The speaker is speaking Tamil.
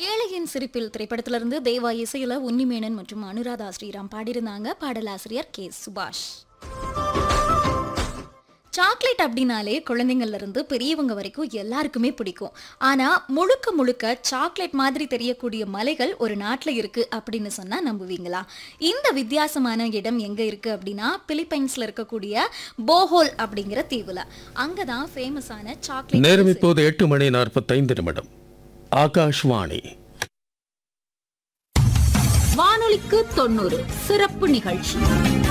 ஏழையின் சிரிப்பில் திரைப்படத்திலிருந்து தேவா இசையில உன்னிமேனன் மற்றும் அனுராதா ஸ்ரீராம் பாடியிருந்தாங்க பாடலாசிரியர் கே சுபாஷ் சாக்லேட் அப்படின்னாலே குழந்தைங்கள்ல இருந்து பெரியவங்க வரைக்கும் எல்லாருக்குமே பிடிக்கும் ஆனா முழுக்க முழுக்க சாக்லேட் மாதிரி தெரியக்கூடிய மலைகள் ஒரு நாட்டுல இருக்கு அப்படின்னு சொன்னா நம்புவீங்களா இந்த வித்தியாசமான இடம் எங்க இருக்கு அப்படின்னா பிலிப்பைன்ஸ்ல இருக்கக்கூடிய போஹோல் அப்படிங்கிற தீவுல அங்கதான் ஃபேமஸான சாக்லேட் நேரம் இப்போது எட்டு மணி நாற்பத்தைந்து நிமிடம் ஆகாஷ்வாணி வானொலிக்கு தொண்ணூறு சிறப்பு நிகழ்ச்சி